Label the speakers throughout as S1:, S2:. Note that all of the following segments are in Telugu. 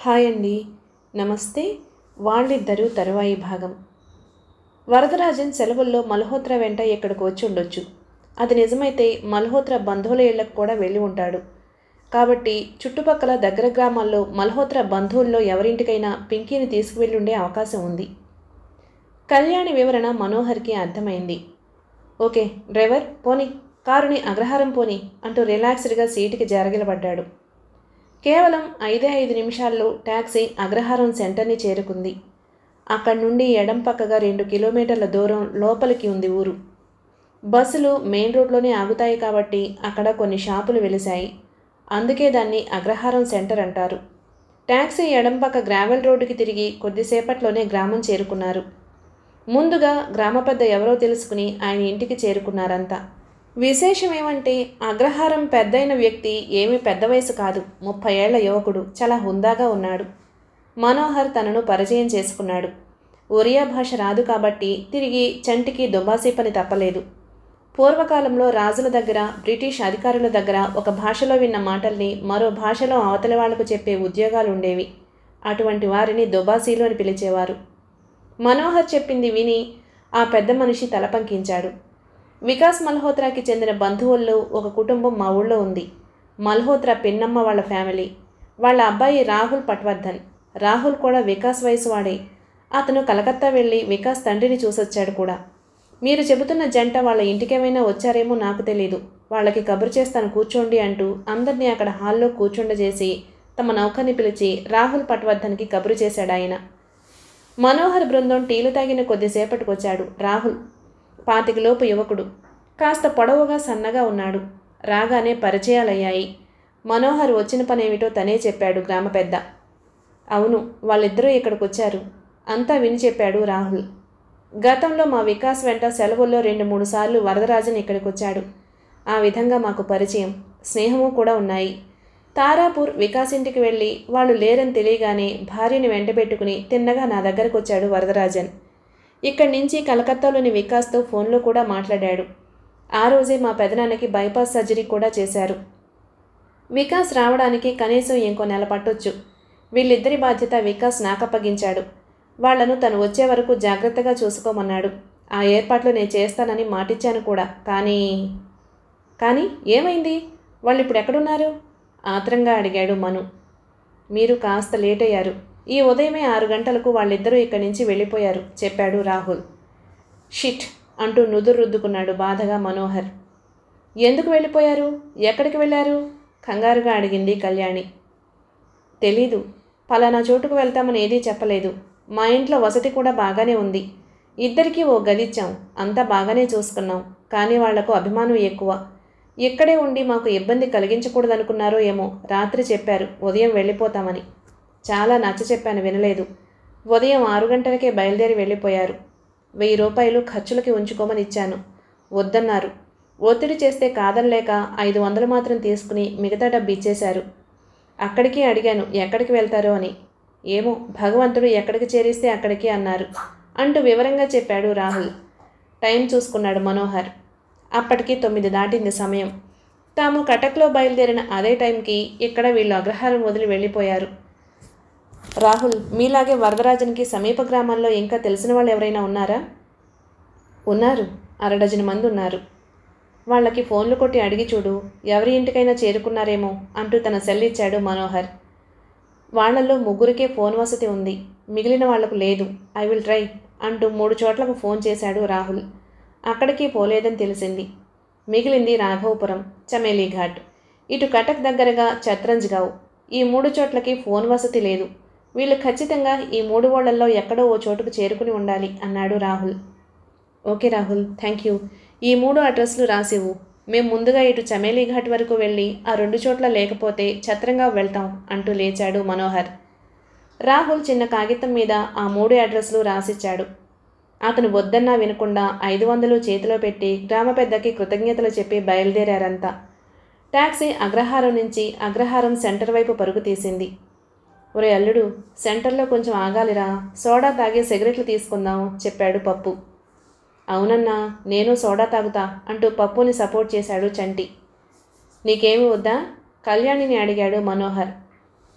S1: హాయ్ అండి నమస్తే వాళ్ళిద్దరూ తరువాయి భాగం వరదరాజన్ సెలవుల్లో మల్హోత్రా వెంట ఇక్కడికి వచ్చి ఉండొచ్చు అది నిజమైతే మల్హోత్రా బంధువుల ఇళ్లకు కూడా వెళ్ళి ఉంటాడు కాబట్టి చుట్టుపక్కల దగ్గర గ్రామాల్లో మల్హోత్రా బంధువుల్లో ఎవరింటికైనా పింకీని తీసుకువెళ్ళి ఉండే అవకాశం ఉంది కళ్యాణి వివరణ మనోహర్కి అర్థమైంది ఓకే డ్రైవర్ పోని కారుని అగ్రహారం పోని అంటూ రిలాక్స్డ్గా సీటుకి జరగిలబడ్డాడు కేవలం ఐదే ఐదు నిమిషాల్లో ట్యాక్సీ అగ్రహారం సెంటర్ని చేరుకుంది అక్కడి నుండి ఎడం పక్కగా రెండు కిలోమీటర్ల దూరం లోపలికి ఉంది ఊరు బస్సులు మెయిన్ రోడ్లోనే ఆగుతాయి కాబట్టి అక్కడ కొన్ని షాపులు వెలిశాయి అందుకే దాన్ని అగ్రహారం సెంటర్ అంటారు ట్యాక్సీ ఎడం పక్క గ్రావెల్ రోడ్డుకి తిరిగి కొద్దిసేపట్లోనే గ్రామం చేరుకున్నారు ముందుగా గ్రామ పెద్ద ఎవరో తెలుసుకుని ఆయన ఇంటికి చేరుకున్నారంతా విశేషం ఏమంటే అగ్రహారం పెద్దయిన వ్యక్తి ఏమీ పెద్ద వయసు కాదు ముప్పై ఏళ్ల యువకుడు చాలా హుందాగా ఉన్నాడు మనోహర్ తనను పరిచయం చేసుకున్నాడు ఒరియా భాష రాదు కాబట్టి తిరిగి చంటికి దుబాసీ పని తప్పలేదు పూర్వకాలంలో రాజుల దగ్గర బ్రిటిష్ అధికారుల దగ్గర ఒక భాషలో విన్న మాటల్ని మరో భాషలో అవతలి వాళ్లకు చెప్పే ఉద్యోగాలు ఉండేవి అటువంటి వారిని దుబాసీలు అని పిలిచేవారు మనోహర్ చెప్పింది విని ఆ పెద్ద మనిషి తల పంకించాడు వికాస్ మల్హోత్రాకి చెందిన బంధువుల్లో ఒక కుటుంబం మా ఊళ్ళో ఉంది మల్హోత్రా పిన్నమ్మ వాళ్ళ ఫ్యామిలీ వాళ్ళ అబ్బాయి రాహుల్ పట్వర్ధన్ రాహుల్ కూడా వికాస్ వయసు వాడే అతను కలకత్తా వెళ్ళి వికాస్ తండ్రిని చూసొచ్చాడు కూడా మీరు చెబుతున్న జంట వాళ్ళ ఇంటికేమైనా వచ్చారేమో నాకు తెలీదు వాళ్ళకి కబురు చేస్తాను కూర్చోండి అంటూ అందరినీ అక్కడ హాల్లో కూర్చుండజేసి తమ నౌకని పిలిచి రాహుల్ పట్వర్ధన్కి కబురు చేశాడు ఆయన మనోహర్ బృందం టీలు తాగిన కొద్దిసేపటికొచ్చాడు రాహుల్ పాతికలోపు యువకుడు కాస్త పొడవుగా సన్నగా ఉన్నాడు రాగానే పరిచయాలయ్యాయి మనోహర్ వచ్చిన పనేమిటో తనే చెప్పాడు గ్రామ పెద్ద అవును వాళ్ళిద్దరూ ఇక్కడికి వచ్చారు అంతా విని చెప్పాడు రాహుల్ గతంలో మా వికాస్ వెంట సెలవుల్లో రెండు మూడు సార్లు వరదరాజన్ ఇక్కడికి వచ్చాడు ఆ విధంగా మాకు పరిచయం స్నేహము కూడా ఉన్నాయి తారాపూర్ వికాస్ ఇంటికి వెళ్ళి వాళ్ళు లేరని తెలియగానే భార్యని వెంటబెట్టుకుని తిన్నగా నా దగ్గరకు వచ్చాడు వరదరాజన్ ఇక్కడి నుంచి కలకత్తాలోని వికాస్తో ఫోన్లో కూడా మాట్లాడాడు ఆ రోజే మా పెదనాన్నకి బైపాస్ సర్జరీ కూడా చేశారు వికాస్ రావడానికి కనీసం ఇంకో నెల పట్టొచ్చు వీళ్ళిద్దరి బాధ్యత వికాస్ నాకప్పగించాడు వాళ్లను తను వచ్చే వరకు జాగ్రత్తగా చూసుకోమన్నాడు ఆ ఏర్పాట్లు నేను చేస్తానని మాటిచ్చాను కూడా కానీ కానీ ఏమైంది వాళ్ళు ఇప్పుడు ఎక్కడున్నారు ఆత్రంగా అడిగాడు మను మీరు కాస్త లేట్ అయ్యారు ఈ ఉదయమే ఆరు గంటలకు వాళ్ళిద్దరూ ఇక్కడి నుంచి వెళ్ళిపోయారు చెప్పాడు రాహుల్ షిట్ అంటూ నుదురు రుద్దుకున్నాడు బాధగా మనోహర్ ఎందుకు వెళ్ళిపోయారు ఎక్కడికి వెళ్ళారు కంగారుగా అడిగింది కళ్యాణి తెలీదు పలానా చోటుకు వెళ్తామని ఏదీ చెప్పలేదు మా ఇంట్లో వసతి కూడా బాగానే ఉంది ఇద్దరికీ ఓ గదిచ్చాం అంతా బాగానే చూసుకున్నాం కానీ వాళ్లకు అభిమానం ఎక్కువ ఇక్కడే ఉండి మాకు ఇబ్బంది కలిగించకూడదనుకున్నారో ఏమో రాత్రి చెప్పారు ఉదయం వెళ్ళిపోతామని చాలా నచ్చ చెప్పాను వినలేదు ఉదయం ఆరు గంటలకే బయలుదేరి వెళ్ళిపోయారు వెయ్యి రూపాయలు ఖర్చులకి ఉంచుకోమని ఇచ్చాను వద్దన్నారు ఒత్తిడి చేస్తే కాదనలేక ఐదు వందలు మాత్రం తీసుకుని మిగతా డబ్బు ఇచ్చేశారు అక్కడికి అడిగాను ఎక్కడికి వెళ్తారో అని ఏమో భగవంతుడు ఎక్కడికి చేరిస్తే అక్కడికి అన్నారు అంటూ వివరంగా చెప్పాడు రాహుల్ టైం చూసుకున్నాడు మనోహర్ అప్పటికి తొమ్మిది దాటింది సమయం తాము కటక్లో బయలుదేరిన అదే టైంకి ఇక్కడ వీళ్ళు అగ్రహారం వదిలి వెళ్ళిపోయారు రాహుల్ మీలాగే వరదరాజన్కి సమీప గ్రామాల్లో ఇంకా తెలిసిన వాళ్ళు ఎవరైనా ఉన్నారా ఉన్నారు అరడజన మంది ఉన్నారు వాళ్ళకి ఫోన్లు కొట్టి అడిగి చూడు ఎవరి ఇంటికైనా చేరుకున్నారేమో అంటూ తన సెల్ ఇచ్చాడు మనోహర్ వాళ్లలో ముగ్గురికే ఫోన్ వసతి ఉంది మిగిలిన వాళ్లకు లేదు ఐ విల్ ట్రై అంటూ మూడు చోట్లకు ఫోన్ చేశాడు రాహుల్ అక్కడికి పోలేదని తెలిసింది మిగిలింది రాఘవపురం చమేలీ ఘాట్ ఇటు కటక్ దగ్గరగా చత్రంజ్గావ్ ఈ మూడు చోట్లకి ఫోన్ వసతి లేదు వీళ్ళు ఖచ్చితంగా ఈ మూడు ఓళ్లలో ఎక్కడో ఓ చోటుకు చేరుకుని ఉండాలి అన్నాడు Rahul okay Rahul thank you ఈ మూడు అడ్రస్లు రాసివు మేము ముందుగా ఇటు చమేలీ ఘాట్ వరకు వెళ్ళి ఆ రెండు చోట్ల లేకపోతే ఛత్రంగా వెళ్తాం అంటూ లేచాడు మనోహర్ రాహుల్ చిన్న కాగితం మీద ఆ మూడు అడ్రస్లు రాసిచ్చాడు అతను వద్దన్నా వినకుండా ఐదు వందలు చేతిలో పెట్టి గ్రామ పెద్దకి కృతజ్ఞతలు చెప్పి బయలుదేరారంతా ట్యాక్సీ అగ్రహారం నుంచి అగ్రహారం సెంటర్ వైపు పరుగు తీసింది ఒరే అల్లుడు సెంటర్లో కొంచెం ఆగాలిరా సోడా తాగి సిగరెట్లు తీసుకుందాం చెప్పాడు పప్పు అవునన్నా నేను సోడా తాగుతా అంటూ పప్పుని సపోర్ట్ చేశాడు చంటి నీకేమి వద్దా కళ్యాణిని అడిగాడు మనోహర్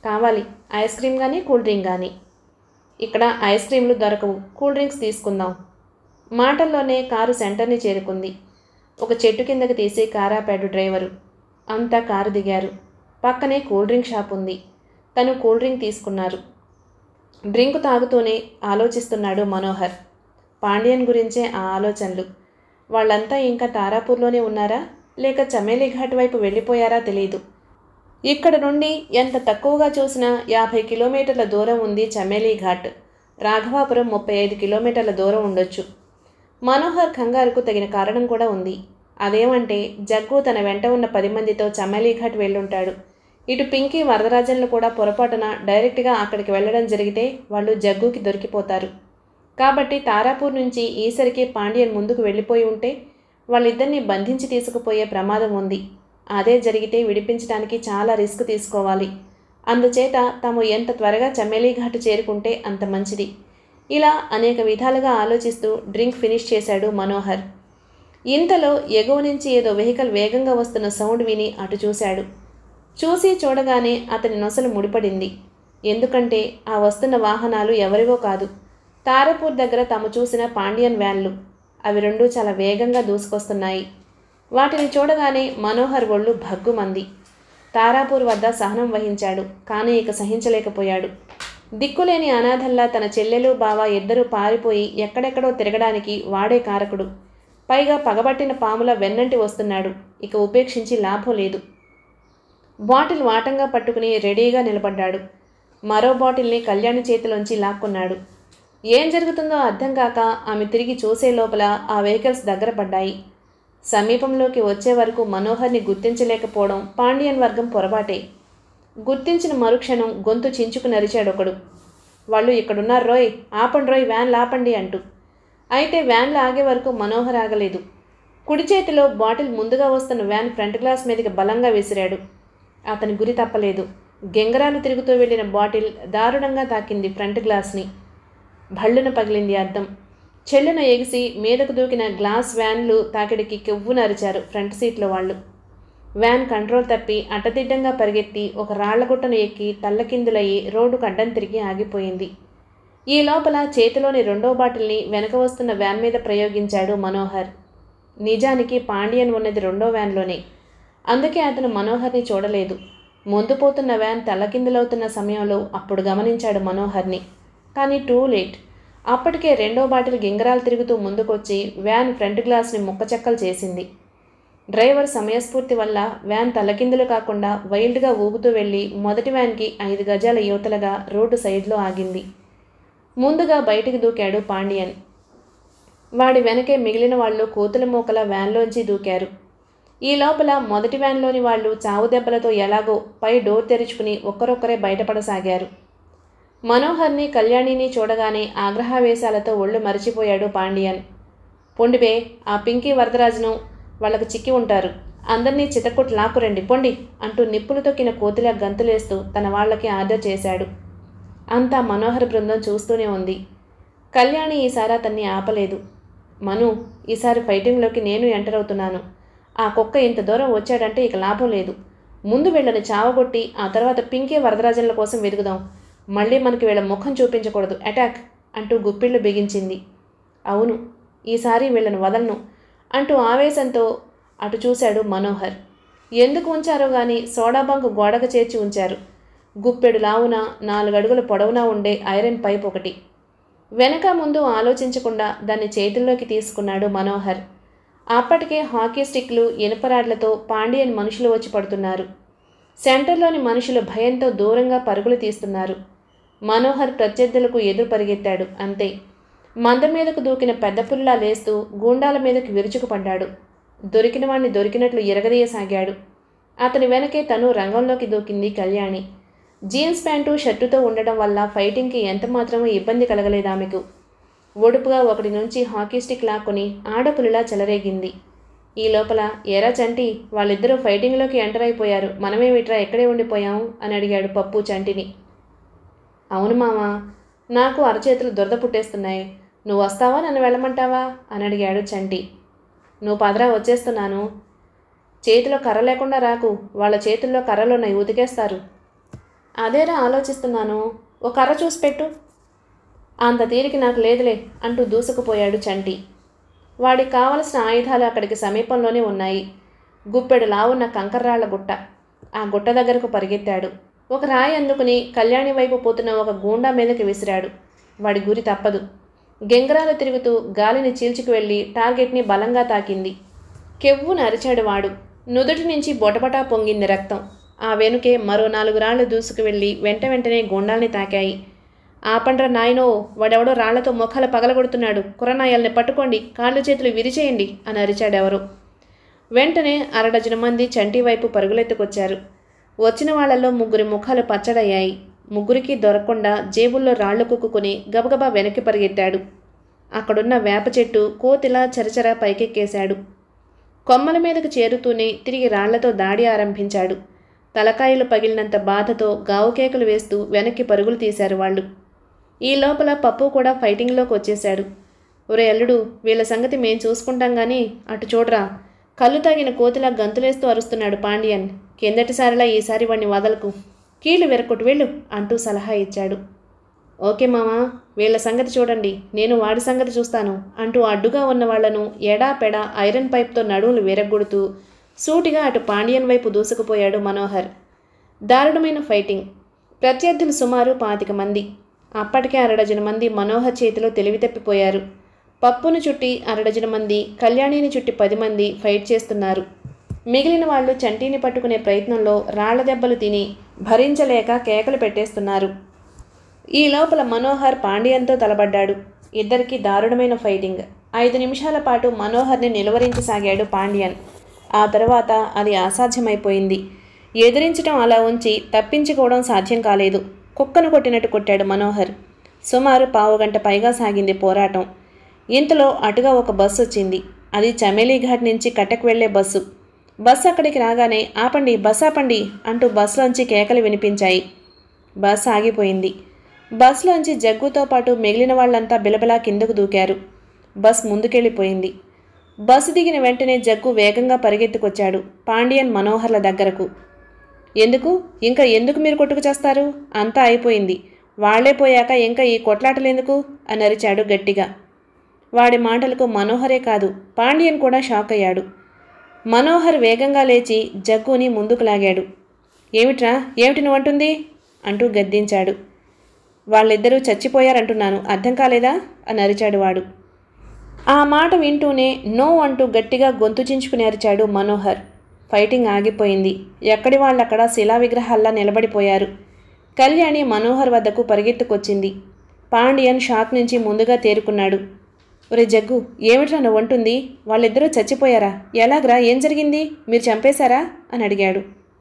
S1: కావాలి ఐస్ క్రీమ్ కానీ కూల్ డ్రింక్ కానీ ఇక్కడ ఐస్ క్రీమ్లు దొరకవు కూల్ డ్రింక్స్ తీసుకుందాం మాటల్లోనే కారు సెంటర్ని చేరుకుంది ఒక చెట్టు కిందకి తీసి కారాపాడు డ్రైవరు అంతా కారు దిగారు పక్కనే కూల్ డ్రింక్ షాప్ ఉంది తను కూల్ డ్రింక్ తీసుకున్నారు డ్రింక్ తాగుతూనే ఆలోచిస్తున్నాడు మనోహర్ పాండ్యన్ గురించే ఆ ఆలోచనలు వాళ్ళంతా ఇంకా తారాపూర్లోనే ఉన్నారా లేక చమేలి ఘాట్ వైపు వెళ్ళిపోయారా తెలియదు ఇక్కడ నుండి ఎంత తక్కువగా చూసినా యాభై కిలోమీటర్ల దూరం ఉంది చమేలి ఘాట్ రాఘవాపురం ముప్పై ఐదు కిలోమీటర్ల దూరం ఉండొచ్చు మనోహర్ కంగారుకు తగిన కారణం కూడా ఉంది అదేమంటే జగ్గు తన వెంట ఉన్న పది మందితో చమేలి ఘాట్ వెళ్ళుంటాడు ఇటు పింకీ వరదరాజన్లు కూడా పొరపాటున డైరెక్ట్గా అక్కడికి వెళ్ళడం జరిగితే వాళ్ళు జగ్గుకి దొరికిపోతారు కాబట్టి తారాపూర్ నుంచి ఈసరికి పాండ్యన్ ముందుకు వెళ్ళిపోయి ఉంటే వాళ్ళిద్దరిని బంధించి తీసుకుపోయే ప్రమాదం ఉంది అదే జరిగితే విడిపించడానికి చాలా రిస్క్ తీసుకోవాలి అందుచేత తాము ఎంత త్వరగా చమేలి ఘాట్ చేరుకుంటే అంత మంచిది ఇలా అనేక విధాలుగా ఆలోచిస్తూ డ్రింక్ ఫినిష్ చేశాడు మనోహర్ ఇంతలో ఎగువ నుంచి ఏదో వెహికల్ వేగంగా వస్తున్న సౌండ్ విని అటు చూశాడు చూసి చూడగానే అతని నొసలు ముడిపడింది ఎందుకంటే ఆ వస్తున్న వాహనాలు ఎవరివో కాదు తారపూర్ దగ్గర తాము చూసిన పాండ్యన్ వ్యాన్లు అవి రెండూ చాలా వేగంగా దూసుకొస్తున్నాయి వాటిని చూడగానే మనోహర్ ఒళ్ళు భగ్గుమంది తారాపూర్ వద్ద సహనం వహించాడు కానీ ఇక సహించలేకపోయాడు దిక్కులేని అనాథల్లా తన చెల్లెలు బావ ఇద్దరూ పారిపోయి ఎక్కడెక్కడో తిరగడానికి వాడే కారకుడు పైగా పగబట్టిన పాముల వెన్నంటి వస్తున్నాడు ఇక ఉపేక్షించి లాభం లేదు బాటిల్ వాటంగా పట్టుకుని రెడీగా నిలబడ్డాడు మరో బాటిల్ని కళ్యాణి చేతిలోంచి లాక్కున్నాడు ఏం జరుగుతుందో అర్థం కాక ఆమె తిరిగి చూసే లోపల ఆ వెహికల్స్ దగ్గర పడ్డాయి సమీపంలోకి వచ్చే వరకు మనోహర్ని గుర్తించలేకపోవడం పాండియన్ వర్గం పొరపాటే గుర్తించిన మరుక్షణం గొంతు చించుకు నరిచాడు ఒకడు వాళ్ళు ఇక్కడున్నారు రోయ్ ఆపండి రోయ్ వ్యాన్లు ఆపండి అంటూ అయితే వ్యాన్లు ఆగే వరకు మనోహర్ ఆగలేదు కుడి చేతిలో బాటిల్ ముందుగా వస్తున్న వ్యాన్ ఫ్రంట్ గ్లాస్ మీదకి బలంగా విసిరాడు అతని గురి తప్పలేదు గెంగరాలు తిరుగుతూ వెళ్ళిన బాటిల్ దారుణంగా తాకింది ఫ్రంట్ గ్లాస్ని భళ్ళున పగిలింది అద్దం చెల్లున ఎగిసి మీదకు దూకిన గ్లాస్ వ్యాన్లు తాకిడికి కెవ్వున అరిచారు ఫ్రంట్ సీట్లో వాళ్ళు వ్యాన్ కంట్రోల్ తప్పి అడ్డదిడ్డంగా పరిగెత్తి ఒక రాళ్లగుట్టను ఎక్కి తల్లకిందులయ్యి రోడ్డుకు అడ్డం తిరిగి ఆగిపోయింది ఈ లోపల చేతిలోని రెండో బాటిల్ని వెనక వస్తున్న వ్యాన్ మీద ప్రయోగించాడు మనోహర్ నిజానికి పాండియన్ ఉన్నది రెండో వ్యాన్లోనే అందుకే అతను మనోహర్ని చూడలేదు ముందు పోతున్న వ్యాన్ తల్లకిందులవుతున్న సమయంలో అప్పుడు గమనించాడు మనోహర్ని కానీ టూ లేట్ అప్పటికే రెండో బాటిల్ గింగరాలు తిరుగుతూ ముందుకొచ్చి వ్యాన్ ఫ్రంట్ గ్లాస్ని ముక్కచెక్కలు చేసింది డ్రైవర్ సమయస్ఫూర్తి వల్ల వ్యాన్ తలకిందులు కాకుండా వైల్డ్గా ఊగుతూ వెళ్ళి మొదటి వ్యాన్కి ఐదు గజాల యువతలుగా రోడ్డు సైడ్లో ఆగింది ముందుగా బయటికి దూకాడు పాండియన్ వాడి వెనకే మిగిలిన వాళ్ళు కోతుల మూకల వ్యాన్లోంచి దూకారు ఈ లోపల మొదటి వ్యాన్లోని వాళ్ళు చావు దెబ్బలతో ఎలాగో పై డోర్ తెరుచుకుని ఒక్కరొక్కరే బయటపడసాగారు మనోహర్ని కళ్యాణిని చూడగానే ఆగ్రహావేశాలతో ఒళ్ళు మరిచిపోయాడు పాండియన్ పొండిబే ఆ పింకీ వరదరాజును వాళ్ళకు చిక్కి ఉంటారు అందరినీ చితకొట్టు లాక్కురండి పొండి అంటూ నిప్పులు తొక్కిన కోతిలా గంతులేస్తూ తన వాళ్ళకి ఆర్డర్ చేశాడు అంతా మనోహర్ బృందం చూస్తూనే ఉంది కళ్యాణి ఈసారి అతన్ని ఆపలేదు మను ఈసారి ఫైటింగ్లోకి నేను ఎంటర్ అవుతున్నాను ఆ కుక్క ఇంత దూరం వచ్చాడంటే ఇక లాభం లేదు ముందు వీళ్ళని చావగొట్టి ఆ తర్వాత పింకే వరదరాజన్ల కోసం వెతుకుదాం మళ్ళీ మనకి వీళ్ళ ముఖం చూపించకూడదు అటాక్ అంటూ గుప్పిళ్ళు బిగించింది అవును ఈసారి వీళ్ళని వదలను అంటూ ఆవేశంతో అటు చూశాడు మనోహర్ ఎందుకు ఉంచారో గాని సోడా బంకు గోడకు చేర్చి ఉంచారు గుప్పెడు లావున నాలుగడుగుల పొడవునా ఉండే ఐరన్ పైప్ ఒకటి వెనక ముందు ఆలోచించకుండా దాన్ని చేతుల్లోకి తీసుకున్నాడు మనోహర్ అప్పటికే హాకీ స్టిక్లు ఇనుపరాడ్లతో పాండియన్ మనుషులు వచ్చి పడుతున్నారు సెంటర్లోని మనుషులు భయంతో దూరంగా పరుగులు తీస్తున్నారు మనోహర్ ప్రత్యర్థులకు ఎదురు పరిగెత్తాడు అంతే మంద మీదకు దూకిన పెద్ద పుల్లా లేస్తూ గూండాల మీదకి విరుచుకుపడ్డాడు దొరికిన వాణ్ణి దొరికినట్లు ఎరగదీయసాగాడు అతని వెనకే తను రంగంలోకి దూకింది కళ్యాణి జీన్స్ ప్యాంటు షర్టుతో ఉండడం వల్ల ఫైటింగ్కి ఎంత మాత్రమూ ఇబ్బంది కలగలేదు ఆమెకు ఒడుపుగా ఒకటి నుంచి హాకీ స్టిక్ లాక్కొని ఆడపులిలా చెలరేగింది ఈ లోపల ఎరా చంటి వాళ్ళిద్దరూ ఫైటింగ్లోకి ఎంటర్ అయిపోయారు మనమేమిట్రా ఎక్కడే ఉండిపోయాం అని అడిగాడు పప్పు చంటిని అవును మామా నాకు అరచేతులు దురద పుట్టేస్తున్నాయి నువ్వు వస్తావా నన్ను వెళ్ళమంటావా అని అడిగాడు చంటి నువ్వు పదరా వచ్చేస్తున్నాను చేతిలో కర్ర లేకుండా రాకు వాళ్ళ చేతుల్లో కర్రలున్నాయి ఉతికేస్తారు అదేరా ఆలోచిస్తున్నాను ఒక కర్ర చూసి పెట్టు అంత తీరిక నాకు లేదులే అంటూ దూసుకుపోయాడు చంటి వాడికి కావలసిన ఆయుధాలు అక్కడికి సమీపంలోనే ఉన్నాయి గుప్పెడు లావున్న కంకర్రాళ్ల గుట్ట ఆ గుట్ట దగ్గరకు పరిగెత్తాడు ఒక రాయి అందుకుని కళ్యాణి వైపు పోతున్న ఒక గూండా మీదకి విసిరాడు వాడి గురి తప్పదు గెంగరాలు తిరుగుతూ గాలిని చీల్చుకు వెళ్ళి టార్గెట్ని బలంగా తాకింది కెవ్వున అరిచాడు వాడు నుదుటి నుంచి బొటబటా పొంగింది రక్తం ఆ వెనుకే మరో నాలుగు రాళ్లు దూసుకు వెళ్ళి వెంట వెంటనే గుండాల్ని తాకాయి ఆపండ్ర నాయనో వాడెవడో రాళ్లతో మొఖాలు పగలగొడుతున్నాడు కురనాయల్ని పట్టుకోండి కాళ్ళు చేతులు విరిచేయండి అని అరిచాడెవరు వెంటనే అరడజన మంది చంటి వైపు పరుగులెత్తుకొచ్చారు వచ్చిన వాళ్లలో ముగ్గురి ముఖాలు పచ్చడయ్యాయి ముగ్గురికి దొరకకుండా జేబుల్లో రాళ్లు కుక్కుని గబగబా వెనక్కి పరిగెత్తాడు అక్కడున్న వేప చెట్టు కోతిలా చరచర పైకెక్కేశాడు కొమ్మల మీదకు చేరుతూనే తిరిగి రాళ్లతో దాడి ఆరంభించాడు తలకాయలు పగిలినంత బాధతో గావుకేకలు వేస్తూ వెనక్కి పరుగులు తీశారు వాళ్ళు ఈ లోపల పప్పు కూడా ఫైటింగ్లోకి వచ్చేశాడు ఒరే అల్లుడు వీళ్ళ సంగతి మేం చూసుకుంటాం గాని అటు చూడరా కళ్ళు తాగిన కోతిలా గంతులేస్తూ అరుస్తున్నాడు పాండియన్ కిందటిసారిలా ఈసారి వాణ్ణి వదలకు కీళ్ళు వెరకొట్టు వెళ్ళు అంటూ సలహా ఇచ్చాడు ఓకే మామా వీళ్ళ సంగతి చూడండి నేను వాడి సంగతి చూస్తాను అంటూ అడ్డుగా ఉన్న వాళ్లను ఎడా పెడా ఐరన్ పైప్తో నడువులు విరగ్గొడుతూ సూటిగా అటు పాండియన్ వైపు దూసుకుపోయాడు మనోహర్ దారుణమైన ఫైటింగ్ ప్రత్యర్థులు సుమారు పాతిక మంది అప్పటికే అరడజన మంది మనోహర్ చేతిలో తెలివి తప్పిపోయారు పప్పును చుట్టి అరడజన మంది కళ్యాణిని చుట్టి పది మంది ఫైట్ చేస్తున్నారు మిగిలిన వాళ్ళు చంటీని పట్టుకునే ప్రయత్నంలో రాళ్ల దెబ్బలు తిని భరించలేక కేకలు పెట్టేస్తున్నారు ఈ లోపల మనోహర్ పాండ్యంతో తలబడ్డాడు ఇద్దరికి దారుణమైన ఫైటింగ్ ఐదు నిమిషాల పాటు మనోహర్ని నిలువరించసాగాడు పాండ్యన్ ఆ తర్వాత అది అసాధ్యమైపోయింది ఎదిరించడం అలా ఉంచి తప్పించుకోవడం సాధ్యం కాలేదు కుక్కను కొట్టినట్టు కొట్టాడు మనోహర్ సుమారు పావుగంట పైగా సాగింది పోరాటం ఇంతలో అటుగా ఒక బస్సు వచ్చింది అది చమేలీ ఘాట్ నుంచి కట్టకు వెళ్లే బస్సు బస్సు అక్కడికి రాగానే ఆపండి బస్ ఆపండి అంటూ బస్సులోంచి కేకలు వినిపించాయి బస్ ఆగిపోయింది బస్సులోంచి జగ్గుతో పాటు మిగిలిన వాళ్ళంతా బిలబిలా కిందకు దూకారు బస్ ముందుకెళ్ళిపోయింది బస్సు దిగిన వెంటనే జగ్గు వేగంగా పరిగెత్తుకొచ్చాడు పాండియన్ మనోహర్ల దగ్గరకు ఎందుకు ఇంకా ఎందుకు మీరు కొట్టుకు చేస్తారు అంతా అయిపోయింది వాళ్లే పోయాక ఇంకా ఈ కొట్లాటలెందుకు అని అరిచాడు గట్టిగా వాడి మాటలకు మనోహరే కాదు పాండియన్ కూడా షాక్ అయ్యాడు మనోహర్ వేగంగా లేచి జగ్గుని ముందుకు లాగాడు ఏమిట్రా ఏమిటి నువ్వంటుంది అంటూ గద్దించాడు వాళ్ళిద్దరూ చచ్చిపోయారంటున్నాను అర్థం కాలేదా అని అరిచాడు వాడు ఆ మాట వింటూనే నో అంటూ గట్టిగా గొంతు చించుకుని అరిచాడు మనోహర్ ఫైటింగ్ ఆగిపోయింది ఎక్కడి వాళ్ళక్కడ శిలా విగ్రహాల్లా నిలబడిపోయారు కళ్యాణి మనోహర్ వద్దకు పరిగెత్తుకొచ్చింది పాండియన్ షాక్ నుంచి ముందుగా తేరుకున్నాడు ఒరే జగ్గు ఏమిట్రా నువ్వు అంటుంది వాళ్ళిద్దరూ చచ్చిపోయారా ఎలాగ్రా ఏం జరిగింది మీరు చంపేశారా అని అడిగాడు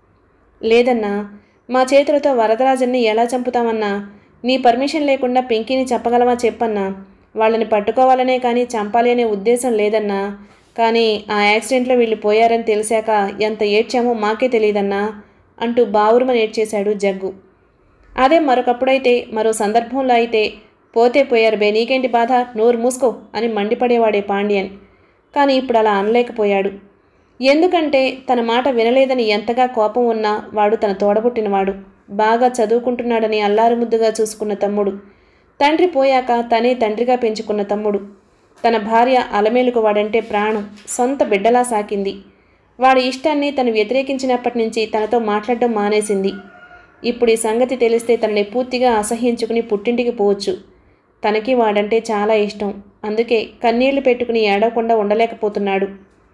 S1: లేదన్నా మా చేతులతో వరదరాజన్ని ఎలా చంపుతామన్నా నీ పర్మిషన్ లేకుండా పింకీని చెప్పగలవా చెప్పన్నా వాళ్ళని పట్టుకోవాలనే కానీ చంపాలి అనే ఉద్దేశం లేదన్నా కానీ ఆ యాక్సిడెంట్లో వీళ్ళు పోయారని తెలిసాక ఎంత ఏడ్చామో మాకే తెలియదన్నా అంటూ బావురుమని ఏడ్చేశాడు జగ్గు అదే మరొకప్పుడైతే మరో సందర్భంలో అయితే పోతే పోయారు బే నీకేంటి బాధ నోరు మూసుకో అని మండిపడేవాడే పాండ్యన్ కానీ ఇప్పుడు అలా అనలేకపోయాడు ఎందుకంటే తన మాట వినలేదని ఎంతగా కోపం ఉన్నా వాడు తన తోడబుట్టినవాడు బాగా చదువుకుంటున్నాడని అల్లారు ముద్దుగా చూసుకున్న తమ్ముడు తండ్రి పోయాక తనే తండ్రిగా పెంచుకున్న తమ్ముడు తన భార్య అలమేలుకు వాడంటే ప్రాణం సొంత బిడ్డలా సాకింది వాడి ఇష్టాన్ని తను వ్యతిరేకించినప్పటి నుంచి తనతో మాట్లాడడం మానేసింది ఇప్పుడు ఈ సంగతి తెలిస్తే తనని పూర్తిగా అసహ్యించుకుని పుట్టింటికి పోవచ్చు తనకి వాడంటే చాలా ఇష్టం అందుకే కన్నీళ్లు పెట్టుకుని ఏడవకుండా ఉండలేకపోతున్నాడు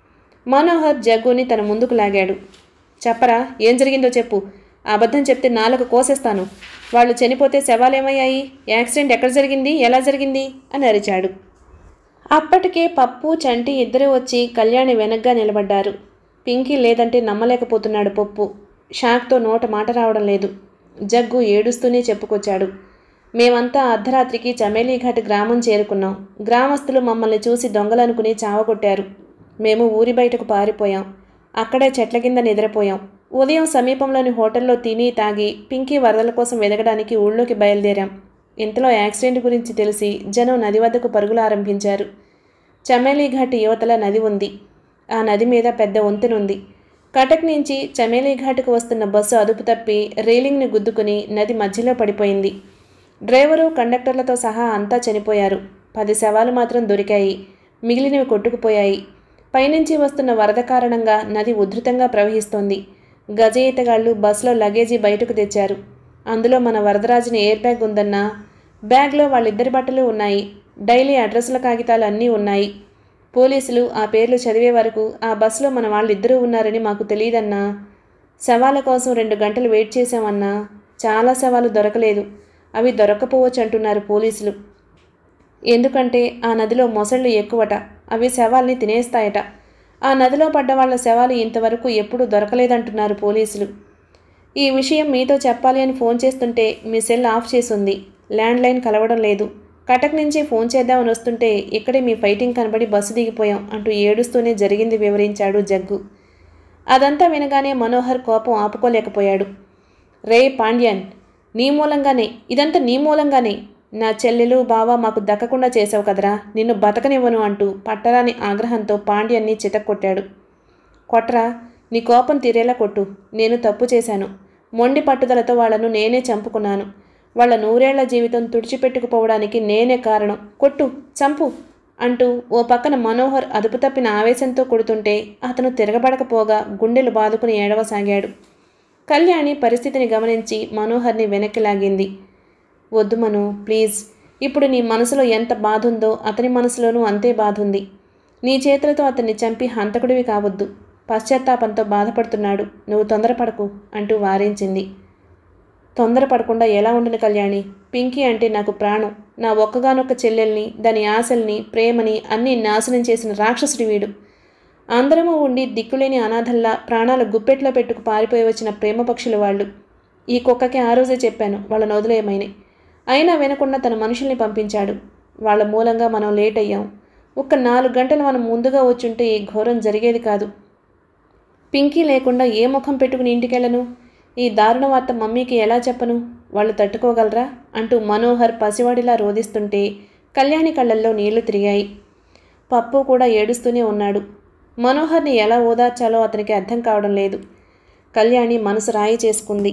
S1: మనోహర్ జగ్గుని తన ముందుకు లాగాడు చెప్పరా ఏం జరిగిందో చెప్పు అబద్ధం చెప్తే నాలుగు కోసేస్తాను వాళ్ళు చనిపోతే శవాలేమయ్యాయి యాక్సిడెంట్ ఎక్కడ జరిగింది ఎలా జరిగింది అని అరిచాడు అప్పటికే పప్పు చంటి ఇద్దరు వచ్చి కళ్యాణి వెనగ్గా నిలబడ్డారు పింకీ లేదంటే నమ్మలేకపోతున్నాడు పప్పు షాక్తో నోట మాట రావడం లేదు జగ్గు ఏడుస్తూనే చెప్పుకొచ్చాడు మేమంతా అర్ధరాత్రికి చమేలీఘాట్ గ్రామం చేరుకున్నాం గ్రామస్తులు మమ్మల్ని చూసి దొంగలనుకుని చావగొట్టారు మేము ఊరి బయటకు పారిపోయాం అక్కడే చెట్ల కింద నిద్రపోయాం ఉదయం సమీపంలోని హోటల్లో తిని తాగి పింకీ వరదల కోసం వెదగడానికి ఊళ్ళోకి బయలుదేరాం ఇంతలో యాక్సిడెంట్ గురించి తెలిసి జనం నది వద్దకు పరుగులు ఆరంభించారు చమేలీఘాట్ యువతల నది ఉంది ఆ నది మీద పెద్ద వంతెనుంది కటక్ నుంచి చమేలీ ఘాటుకు వస్తున్న బస్సు అదుపు తప్పి రైలింగ్ని గుద్దుకుని నది మధ్యలో పడిపోయింది డ్రైవరు కండక్టర్లతో సహా అంతా చనిపోయారు పది శవాలు మాత్రం దొరికాయి మిగిలినవి కొట్టుకుపోయాయి పైనుంచి వస్తున్న వరద కారణంగా నది ఉధృతంగా ప్రవహిస్తోంది గజ ఈతగాళ్లు బస్సులో లగేజీ బయటకు తెచ్చారు అందులో మన వరదరాజుని ఎయిర్ బ్యాగ్ ఉందన్నా బ్యాగ్లో వాళ్ళిద్దరి బట్టలు ఉన్నాయి డైలీ అడ్రస్ల కాగితాలు అన్నీ ఉన్నాయి పోలీసులు ఆ పేర్లు చదివే వరకు ఆ బస్సులో మన వాళ్ళిద్దరూ ఉన్నారని మాకు తెలియదన్నా శవాల కోసం రెండు గంటలు వెయిట్ చేశామన్నా చాలా శవాలు దొరకలేదు అవి దొరక్కపోవచ్చు అంటున్నారు పోలీసులు ఎందుకంటే ఆ నదిలో మొసళ్ళు ఎక్కువట అవి శవాల్ని తినేస్తాయట ఆ నదిలో పడ్డ వాళ్ళ శవాలు ఇంతవరకు ఎప్పుడూ దొరకలేదంటున్నారు పోలీసులు ఈ విషయం మీతో చెప్పాలి అని ఫోన్ చేస్తుంటే మీ సెల్ ఆఫ్ చేసుంది ల్యాండ్ లైన్ కలవడం లేదు కటక్ నుంచి ఫోన్ చేద్దామని వస్తుంటే ఇక్కడే మీ ఫైటింగ్ కనబడి బస్సు దిగిపోయాం అంటూ ఏడుస్తూనే జరిగింది వివరించాడు జగ్గు అదంతా వినగానే మనోహర్ కోపం ఆపుకోలేకపోయాడు రే పాండ్యన్ నీ మూలంగానే ఇదంతా నీ మూలంగానే నా చెల్లెలు బావ మాకు దక్కకుండా చేసావు కదరా నిన్ను బతకనివ్వను అంటూ పట్టరాని ఆగ్రహంతో పాండ్యన్ని చితక్కొట్టాడు కొట్రా నీ కోపం తీరేలా కొట్టు నేను తప్పు చేశాను మొండి పట్టుదలతో వాళ్లను నేనే చంపుకున్నాను వాళ్ళ నూరేళ్ల జీవితం తుడిచిపెట్టుకుపోవడానికి నేనే కారణం కొట్టు చంపు అంటూ ఓ పక్కన మనోహర్ అదుపు తప్పిన ఆవేశంతో కొడుతుంటే అతను తిరగబడకపోగా గుండెలు బాదుకుని ఏడవసాగాడు కళ్యాణి పరిస్థితిని గమనించి మనోహర్ని వెనక్కి లాగింది వద్దు మను ప్లీజ్ ఇప్పుడు నీ మనసులో ఎంత బాధ ఉందో అతని మనసులోనూ అంతే బాధ ఉంది నీ చేతులతో అతన్ని చంపి హంతకుడివి కావద్దు పశ్చాత్తాపంతో బాధపడుతున్నాడు నువ్వు తొందరపడకు అంటూ వారించింది తొందరపడకుండా ఎలా ఉండను కళ్యాణి పింకీ అంటే నాకు ప్రాణం నా ఒక్కగానొక్క చెల్లెల్ని దాని ఆశల్ని ప్రేమని అన్నీ నాశనం చేసిన రాక్షసుడి వీడు అందరము ఉండి దిక్కులేని అనాథల్లా ప్రాణాలు గుప్పెట్లో పెట్టుకు పారిపోయి వచ్చిన ప్రేమ పక్షుల వాళ్ళు ఈ కుక్కకి ఆ రోజే చెప్పాను వాళ్ళ వదిలేయమని అయినా వినకుండా తన మనుషుల్ని పంపించాడు వాళ్ళ మూలంగా మనం లేట్ అయ్యాం ఒక్క నాలుగు గంటలు మనం ముందుగా వచ్చుంటే ఈ ఘోరం జరిగేది కాదు పింకీ లేకుండా ఏ ముఖం పెట్టుకుని ఇంటికెళ్ళను ఈ దారుణ వార్త మమ్మీకి ఎలా చెప్పను వాళ్ళు తట్టుకోగలరా అంటూ మనోహర్ పసివాడిలా రోదిస్తుంటే కళ్యాణి కళ్ళల్లో నీళ్లు తిరిగాయి పప్పు కూడా ఏడుస్తూనే ఉన్నాడు మనోహర్ని ఎలా ఓదార్చాలో అతనికి అర్థం కావడం లేదు కళ్యాణి మనసు రాయి చేసుకుంది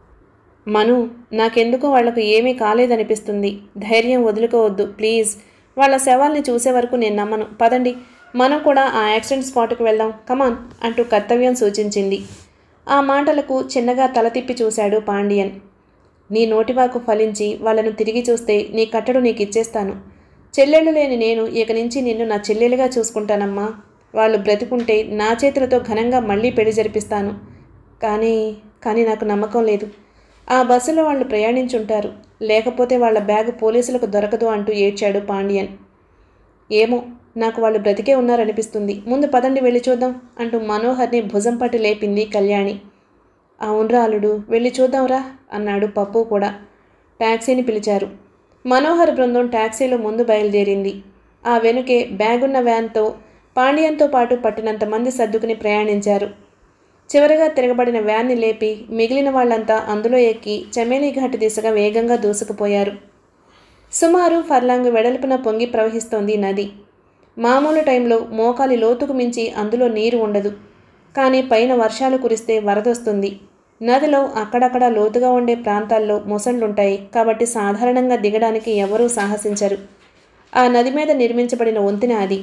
S1: మను నాకెందుకో వాళ్లకు ఏమీ కాలేదనిపిస్తుంది ధైర్యం వదులుకోవద్దు ప్లీజ్ వాళ్ళ శవాల్ని చూసే వరకు నేను నమ్మను పదండి మనం కూడా ఆ యాక్సిడెంట్ స్పాట్కి వెళ్దాం కమాన్ అంటూ కర్తవ్యం సూచించింది ఆ మాటలకు చిన్నగా తల తిప్పి చూశాడు పాండియన్ నీ నోటివాకు ఫలించి వాళ్ళను తిరిగి చూస్తే నీ కట్టడు నీకు ఇచ్చేస్తాను చెల్లెళ్ళు లేని నేను ఇక నుంచి నిన్ను నా చెల్లెలుగా చూసుకుంటానమ్మా వాళ్ళు బ్రతుకుంటే నా చేతులతో ఘనంగా మళ్ళీ పెళ్లి జరిపిస్తాను కానీ కానీ నాకు నమ్మకం లేదు ఆ బస్సులో వాళ్ళు ప్రయాణించుంటారు లేకపోతే వాళ్ళ బ్యాగ్ పోలీసులకు దొరకదు అంటూ ఏడ్చాడు పాండియన్ ఏమో నాకు వాళ్ళు బ్రతికే ఉన్నారనిపిస్తుంది ముందు పదండి వెళ్ళి చూద్దాం అంటూ మనోహర్ని భుజం పట్టి లేపింది కళ్యాణి అవునరా అల్లుడు వెళ్ళి చూద్దాంరా అన్నాడు పప్పు కూడా ట్యాక్సీని పిలిచారు మనోహర్ బృందం ట్యాక్సీలో ముందు బయలుదేరింది ఆ వెనుకే బ్యాగున్న వ్యాన్తో పాండ్యంతో పాటు పట్టినంత మంది సర్దుకుని ప్రయాణించారు చివరగా తిరగబడిన వ్యాన్ని లేపి మిగిలిన వాళ్ళంతా అందులో ఎక్కి చమేలీ ఘాట్ దిశగా వేగంగా దూసుకుపోయారు సుమారు ఫర్లాంగ్ వెడల్పున పొంగి ప్రవహిస్తోంది నది మామూలు టైంలో మోకాలి లోతుకు మించి అందులో నీరు ఉండదు కానీ పైన వర్షాలు కురిస్తే వరదొస్తుంది నదిలో అక్కడక్కడ లోతుగా ఉండే ప్రాంతాల్లో మొసళ్ళుంటాయి కాబట్టి సాధారణంగా దిగడానికి ఎవరూ సాహసించరు ఆ నది మీద నిర్మించబడిన వంతెన అది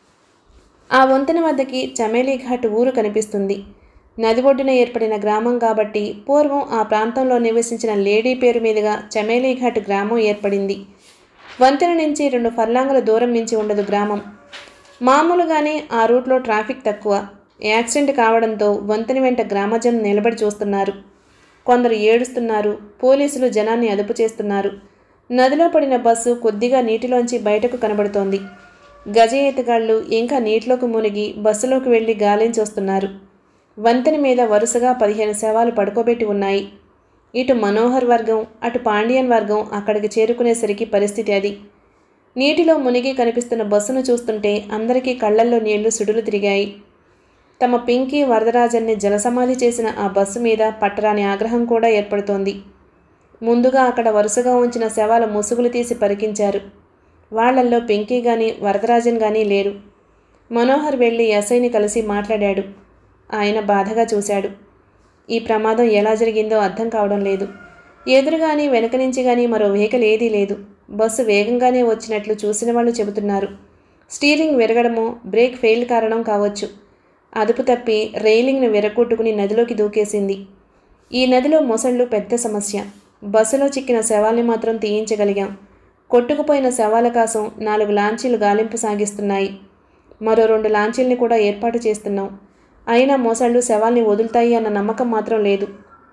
S1: ఆ వంతెన వద్దకి చమేలీ ఘాట్ ఊరు కనిపిస్తుంది నది ఒడ్డున ఏర్పడిన గ్రామం కాబట్టి పూర్వం ఆ ప్రాంతంలో నివసించిన లేడీ పేరు మీదుగా చమేలీ ఘాట్ గ్రామం ఏర్పడింది వంతెన నుంచి రెండు ఫర్లాంగుల దూరం మించి ఉండదు గ్రామం మామూలుగానే ఆ రూట్లో ట్రాఫిక్ తక్కువ యాక్సిడెంట్ కావడంతో వంతెన వెంట గ్రామజనం నిలబడి చూస్తున్నారు కొందరు ఏడుస్తున్నారు పోలీసులు జనాన్ని అదుపు చేస్తున్నారు నదిలో పడిన బస్సు కొద్దిగా నీటిలోంచి బయటకు కనబడుతోంది గజ ఈతగాళ్లు ఇంకా నీటిలోకి మునిగి బస్సులోకి వెళ్లి గాలించి వస్తున్నారు వంతెన మీద వరుసగా పదిహేను శవాలు పడుకోబెట్టి ఉన్నాయి ఇటు మనోహర్ వర్గం అటు పాండియన్ వర్గం అక్కడికి చేరుకునేసరికి పరిస్థితి అది నీటిలో మునిగి కనిపిస్తున్న బస్సును చూస్తుంటే అందరికీ కళ్ళల్లో నీళ్లు సుడులు తిరిగాయి తమ పింకీ వరదరాజన్ని జలసమాధి చేసిన ఆ బస్సు మీద పట్టరాని ఆగ్రహం కూడా ఏర్పడుతోంది ముందుగా అక్కడ వరుసగా ఉంచిన శవాల ముసుగులు తీసి పరికించారు వాళ్లల్లో పింకీ గాని వరదరాజన్ గాని లేరు మనోహర్ వెళ్ళి ఎస్ఐని కలిసి మాట్లాడాడు ఆయన బాధగా చూశాడు ఈ ప్రమాదం ఎలా జరిగిందో అర్థం కావడం లేదు ఎదురుగాని వెనక నుంచి కానీ మరో వెహికల్ ఏదీ లేదు బస్సు వేగంగానే వచ్చినట్లు చూసిన వాళ్ళు చెబుతున్నారు స్టీరింగ్ విరగడమో బ్రేక్ ఫెయిల్ కారణం కావచ్చు అదుపు తప్పి రైలింగ్ను విరగొట్టుకుని నదిలోకి దూకేసింది ఈ నదిలో మొసళ్ళు పెద్ద సమస్య బస్సులో చిక్కిన శవాల్ని మాత్రం తీయించగలిగాం కొట్టుకుపోయిన శవాల కోసం నాలుగు లాంచీలు గాలింపు సాగిస్తున్నాయి మరో రెండు లాంచీల్ని కూడా ఏర్పాటు చేస్తున్నాం అయినా మోసళ్ళు శవాల్ని వదులుతాయి అన్న నమ్మకం మాత్రం లేదు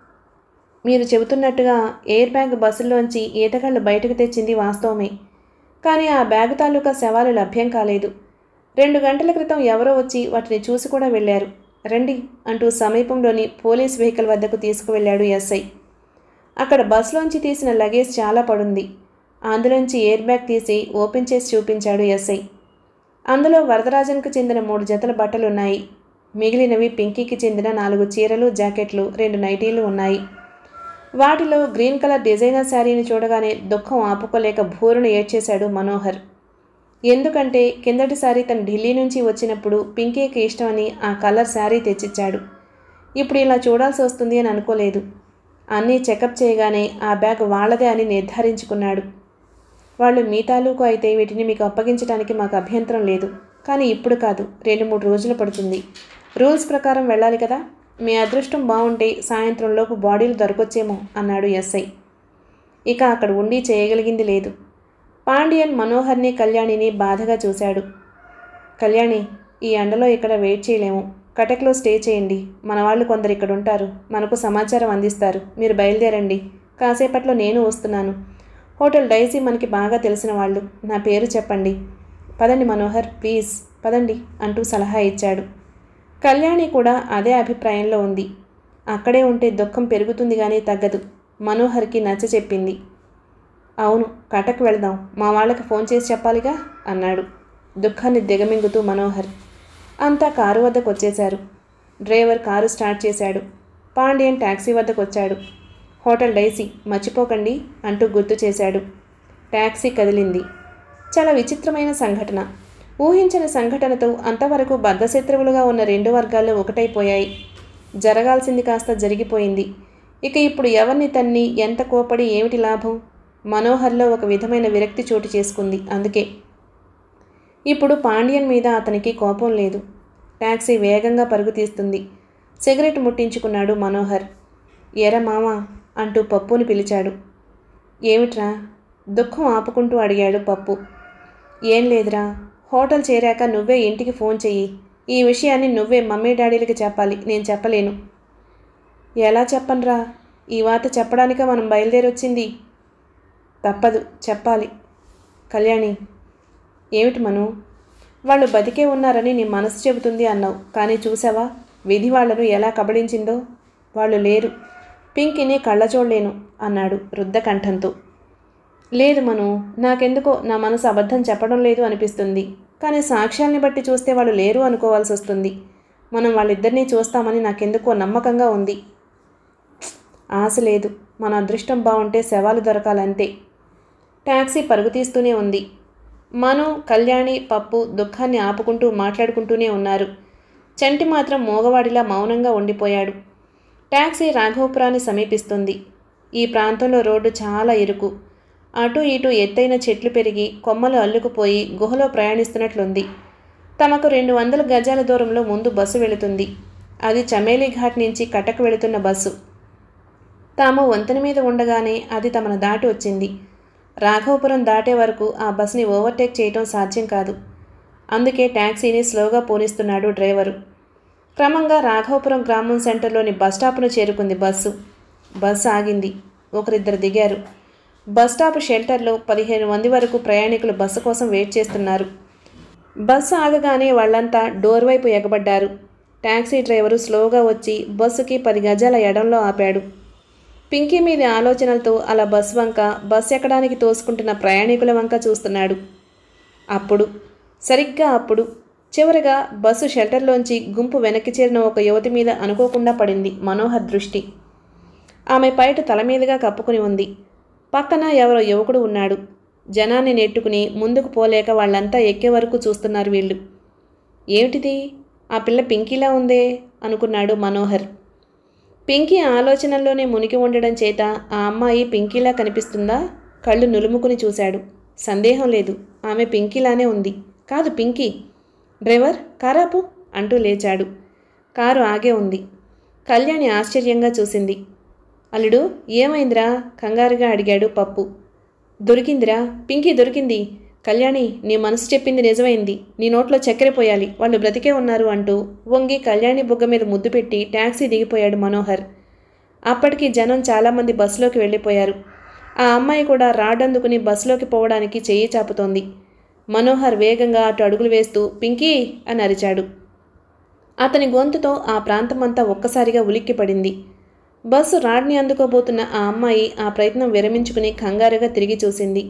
S1: మీరు చెబుతున్నట్టుగా ఎయిర్ బ్యాగ్ బస్సులోంచి ఈతగాళ్ళు బయటకు తెచ్చింది వాస్తవమే కానీ ఆ బ్యాగ్ తాలూకా శవాలు లభ్యం కాలేదు రెండు గంటల క్రితం ఎవరో వచ్చి వాటిని చూసి కూడా వెళ్ళారు రండి అంటూ సమీపంలోని పోలీస్ వెహికల్ వద్దకు తీసుకువెళ్ళాడు ఎస్ఐ అక్కడ బస్సులోంచి తీసిన లగేజ్ చాలా పడుంది అందులోంచి ఎయిర్ బ్యాగ్ తీసి ఓపెన్ చేసి చూపించాడు ఎస్ఐ అందులో వరదరాజన్కు చెందిన మూడు జతల బట్టలున్నాయి మిగిలినవి పింకీకి చెందిన నాలుగు చీరలు జాకెట్లు రెండు నైటీలు ఉన్నాయి వాటిలో గ్రీన్ కలర్ డిజైనర్ శారీని చూడగానే దుఃఖం ఆపుకోలేక భూరును ఏడ్చేశాడు మనోహర్ ఎందుకంటే కిందటిసారి తను ఢిల్లీ నుంచి వచ్చినప్పుడు పింకీకి ఇష్టమని ఆ కలర్ శారీ తెచ్చిచ్చాడు ఇప్పుడు ఇలా చూడాల్సి వస్తుంది అని అనుకోలేదు అన్నీ చెకప్ చేయగానే ఆ బ్యాగ్ వాళ్ళదే అని నిర్ధారించుకున్నాడు వాళ్ళు మీ తాలూకు అయితే వీటిని మీకు అప్పగించడానికి మాకు అభ్యంతరం లేదు కానీ ఇప్పుడు కాదు రెండు మూడు రోజులు పడుతుంది రూల్స్ ప్రకారం వెళ్ళాలి కదా మీ అదృష్టం బాగుంటే సాయంత్రంలోపు బాడీలు దొరకొచ్చేమో అన్నాడు ఎస్ఐ ఇక అక్కడ ఉండి చేయగలిగింది లేదు పాండియన్ మనోహర్ని కళ్యాణిని బాధగా చూశాడు కళ్యాణి ఈ ఎండలో ఇక్కడ వెయిట్ చేయలేము కటక్లో స్టే చేయండి మన వాళ్ళు కొందరు ఇక్కడ ఉంటారు మనకు సమాచారం అందిస్తారు మీరు బయలుదేరండి కాసేపట్లో నేను వస్తున్నాను హోటల్ డైసీ మనకి బాగా తెలిసిన వాళ్ళు నా పేరు చెప్పండి పదండి మనోహర్ ప్లీజ్ పదండి అంటూ సలహా ఇచ్చాడు కళ్యాణి కూడా అదే అభిప్రాయంలో ఉంది అక్కడే ఉంటే దుఃఖం పెరుగుతుంది కానీ తగ్గదు మనోహర్కి నచ్చ చెప్పింది అవును కటక్ వెళ్దాం మా వాళ్ళకి ఫోన్ చేసి చెప్పాలిగా అన్నాడు దుఃఖాన్ని దిగమింగుతూ మనోహర్ అంతా కారు వద్దకు వచ్చేశారు డ్రైవర్ కారు స్టార్ట్ చేశాడు పాండియన్ ట్యాక్సీ వద్దకు వచ్చాడు హోటల్ డైసీ మర్చిపోకండి అంటూ గుర్తు చేశాడు ట్యాక్సీ కదిలింది చాలా విచిత్రమైన సంఘటన ఊహించని సంఘటనతో అంతవరకు బద్ధశత్రువులుగా ఉన్న రెండు వర్గాలు ఒకటైపోయాయి జరగాల్సింది కాస్త జరిగిపోయింది ఇక ఇప్పుడు ఎవరిని తన్ని ఎంత కోపడి ఏమిటి లాభం మనోహర్లో ఒక విధమైన విరక్తి చోటు చేసుకుంది అందుకే ఇప్పుడు పాండ్యన్ మీద అతనికి కోపం లేదు ట్యాక్సీ వేగంగా పరుగు తీస్తుంది సిగరెట్ ముట్టించుకున్నాడు మనోహర్ ఎర మామ అంటూ పప్పుని పిలిచాడు ఏమిట్రా దుఃఖం ఆపుకుంటూ అడిగాడు పప్పు ఏం లేదురా హోటల్ చేరాక నువ్వే ఇంటికి ఫోన్ చెయ్యి ఈ విషయాన్ని నువ్వే మమ్మీ డాడీలకి చెప్పాలి నేను చెప్పలేను ఎలా చెప్పనురా ఈ వాత చెప్పడానిక మనం బయలుదేరొచ్చింది తప్పదు చెప్పాలి కళ్యాణి ఏమిటి మను వాళ్ళు బతికే ఉన్నారని నీ మనసు చెబుతుంది అన్నావు కానీ చూసావా విధి వాళ్లను ఎలా కబళించిందో వాళ్ళు లేరు పింకిని కళ్ళ చూడలేను అన్నాడు రుద్ద కంఠంతో లేదు మను నాకెందుకో నా మనసు అబద్ధం చెప్పడం లేదు అనిపిస్తుంది కానీ సాక్ష్యాల్ని బట్టి చూస్తే వాళ్ళు లేరు అనుకోవాల్సి వస్తుంది మనం వాళ్ళిద్దరినీ చూస్తామని నాకెందుకో నమ్మకంగా ఉంది ఆశ లేదు మన అదృష్టం బాగుంటే శవాలు దొరకాలంతే ట్యాక్సీ పరుగు తీస్తూనే ఉంది మను కళ్యాణి పప్పు దుఃఖాన్ని ఆపుకుంటూ మాట్లాడుకుంటూనే ఉన్నారు చంటి మాత్రం మోగవాడిలా మౌనంగా ఉండిపోయాడు ట్యాక్సీ రాఘవపురాన్ని సమీపిస్తుంది ఈ ప్రాంతంలో రోడ్డు చాలా ఇరుకు అటు ఇటు ఎత్తైన చెట్లు పెరిగి కొమ్మలు అల్లుకుపోయి గుహలో ప్రయాణిస్తున్నట్లుంది తమకు రెండు వందల గజాల దూరంలో ముందు బస్సు వెళుతుంది అది చమేలి ఘాట్ నుంచి కటక్ వెళుతున్న బస్సు తాము వంతెన మీద ఉండగానే అది తమను దాటి వచ్చింది రాఘవపురం దాటే వరకు ఆ బస్ని ఓవర్టేక్ చేయటం సాధ్యం కాదు అందుకే ట్యాక్సీని స్లోగా పోనిస్తున్నాడు డ్రైవరు క్రమంగా రాఘవపురం గ్రామం సెంటర్లోని బస్ స్టాప్ను చేరుకుంది బస్సు బస్సు ఆగింది ఒకరిద్దరు దిగారు బస్ స్టాప్ షెల్టర్లో పదిహేను మంది వరకు ప్రయాణికులు బస్సు కోసం వెయిట్ చేస్తున్నారు బస్సు ఆగగానే వాళ్ళంతా డోర్ వైపు ఎగబడ్డారు ట్యాక్సీ డ్రైవరు స్లోగా వచ్చి బస్సుకి పది గజాల ఎడంలో ఆపాడు పింకీ మీది ఆలోచనలతో అలా బస్ వంక బస్ ఎక్కడానికి తోసుకుంటున్న ప్రయాణికుల వంక చూస్తున్నాడు అప్పుడు సరిగ్గా అప్పుడు చివరగా బస్సు షెల్టర్లోంచి గుంపు వెనక్కి చేరిన ఒక యువతి మీద అనుకోకుండా పడింది మనోహర్ దృష్టి ఆమె పైట తల మీదుగా కప్పుకుని ఉంది పక్కన ఎవరో యువకుడు ఉన్నాడు జనాన్ని నెట్టుకుని ముందుకు పోలేక వాళ్ళంతా ఎక్కే వరకు చూస్తున్నారు వీళ్ళు ఏమిటిది ఆ పిల్ల పింకీలా ఉందే అనుకున్నాడు మనోహర్ పింకీ ఆలోచనల్లోనే మునిగి ఉండడం చేత ఆ అమ్మాయి పింకీలా కనిపిస్తుందా కళ్ళు నులుముకుని చూశాడు సందేహం లేదు ఆమె పింకీలానే ఉంది కాదు పింకీ డ్రైవర్ కారాపు అంటూ లేచాడు కారు ఆగే ఉంది కళ్యాణి ఆశ్చర్యంగా చూసింది అల్లుడు ఏమైందిరా కంగారుగా అడిగాడు పప్పు దొరికిందిరా పింకీ దొరికింది కళ్యాణి నీ మనసు చెప్పింది నిజమైంది నీ నోట్లో చక్కెర పోయాలి వాళ్ళు బ్రతికే ఉన్నారు అంటూ వంగి కళ్యాణి బుగ్గ మీద ముద్దు పెట్టి ట్యాక్సీ దిగిపోయాడు మనోహర్ అప్పటికి జనం చాలామంది బస్సులోకి వెళ్ళిపోయారు ఆ అమ్మాయి కూడా రాడందుకుని బస్సులోకి పోవడానికి చెయ్యి చాపుతోంది మనోహర్ వేగంగా అటు అడుగులు వేస్తూ పింకీ అని అరిచాడు అతని గొంతుతో ఆ ప్రాంతమంతా ఒక్కసారిగా ఉలిక్కిపడింది బస్సు రాడ్ని అందుకోబోతున్న ఆ అమ్మాయి ఆ ప్రయత్నం విరమించుకుని కంగారుగా తిరిగి చూసింది